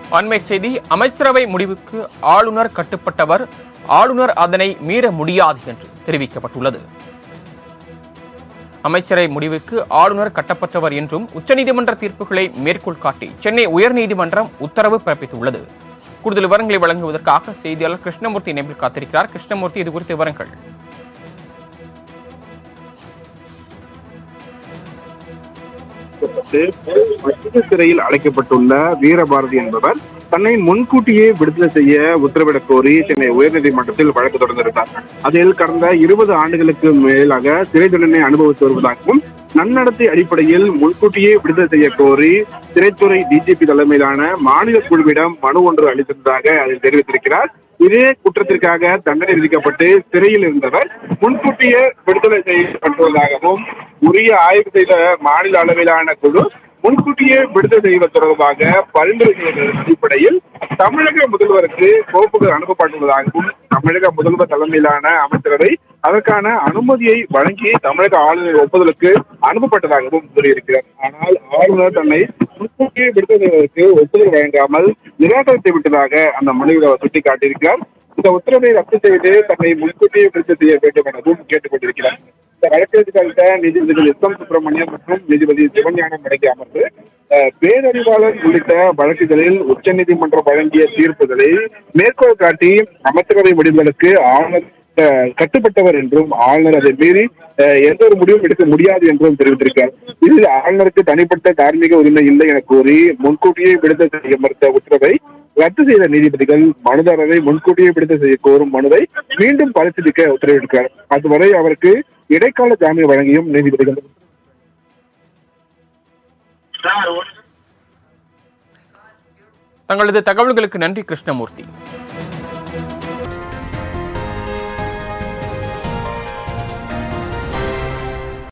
அண்மை செய்தி அமைச்சரவை முடிவுக்கு ஆளுநர் கட்டுப்பட்டவர் ஆளுநர் அதனை மீற முடியாது என்று தெரிவிக்கப்பட்டுள்ளது அமைச்சரவை முடிவுக்கு ஆளுநர் கட்டப்பட்டவர் என்றும் உச்சநீதிமன்ற தீர்ப்புகளை மேற்கோள் காட்டி சென்னை உயர்நீதிமன்றம் உத்தரவு பிறப்பித்துள்ளது கூடுதல் விவரங்களை வழங்குவதற்காக செய்தியாளர் கிருஷ்ணமூர்த்தி இணைப்பில் காத்திருக்கிறார் கிருஷ்ணமூர்த்தி இது குறித்த விவரங்கள் மத்திய சிறையில் அடைக்கப்பட்டுள்ள வீரபாரதி என்பவர் தன்னை முன்கூட்டியே விடுதலை செய்ய உத்தரவிடக் கோரி சென்னை உயர்நீதிமன்றத்தில் வழக்கு தொடர்ந்திருந்தார் அதில் கடந்த இருபது ஆண்டுகளுக்கு மேலாக சிறை தண்டனை அனுபவித்து வருவதாகவும் நன்னடத்தை அடிப்படையில் முன்கூட்டியே விடுதலை செய்ய கோரி சிறைத்துறை டிஜிபி தலைமையிலான மாநில குழுவிடம் மனு ஒன்று அளித்திருந்ததாக அதில் தெரிவித்திருக்கிறார் இதே குற்றத்திற்காக தண்டனை விதிக்கப்பட்டு சிறையில் இருந்தவர் முன்கூட்டியே விடுதலை செய்யப்பட்டுள்ளதாகவும் உரிய ஆய்வு செய்த மாநில அளவிலான குழு முன்கூட்டியே விடுதலை செய்வது தொடர்பாக பரிந்துரை செய்ததன் அடிப்படையில் தமிழக முதல்வருக்கு கோப்புகள் அனுப்பப்பட்டுள்ளதாகவும் தமிழக முதல்வர் தலைமையிலான அமைச்சரவை அதற்கான அனுமதியை வழங்கி தமிழக ஆளுநர் ஒப்புதலுக்கு அனுப்பப்பட்டதாகவும் கூறியிருக்கிறார் ஆனால் ஆளுநர் தன்னை முன்கூட்டியே விடுதலை செய்வதற்கு ஒப்புதல் வழங்காமல் நிராகரித்து விட்டதாக அந்த மனுவில் அவர் சுட்டிக்காட்டியிருக்கிறார் இந்த உத்தரவை ரத்து செய்து தன்னை முன்கூட்டியே விடுதலை செய்ய வேண்டும் எனவும் கேட்டுக்கொண்டிருக்கிறார் இந்த வழக்கு விசாரித்த நீதிபதிகள் எஸ் எம் சுப்பிரமணியம் மற்றும் நீதிபதி சிவஞானம் அடங்கிய அமர்வு அஹ், பேரறிவாளர் உள்ளிட்ட வழக்குகளில் உச்சநீதிமன்றம் வழங்கிய தீர்ப்புகளை மேற்கோள் காட்டி அமைச்சரவை முடிவுகளுக்கு ஆளுநர் அஹ், கட்டுப்பட்டவர் என்றும் ஆளுநர் அதை மீறி அஹ், எந்த ஒரு முடிவும் எடுக்க முடியாது என்றும் தெரிவித்திருக்கார் இதில் ஆளுநருக்கு தனிப்பட்ட தார்மீக உரிமை இல்லை என கூறி முன்கூட்டியே விடுதலை செய்ய மறுத்த உத்தரவை ரத்து செய்த நீதிபதிகள் மனுதாரரை முன்கூட்டியே விடுதலை செய்ய கோரும் மனுவை மீண்டும் பரிசீலிக்க உத்தரவிட்டிருக்கிறார் அதுவரை அவருக்கு இடைக்கால ஜாமீன் வழங்கியும் நீதிபதிகள் தங்களது தகவல்களுக்கு நன்றி கிருஷ்ணமூர்த்தி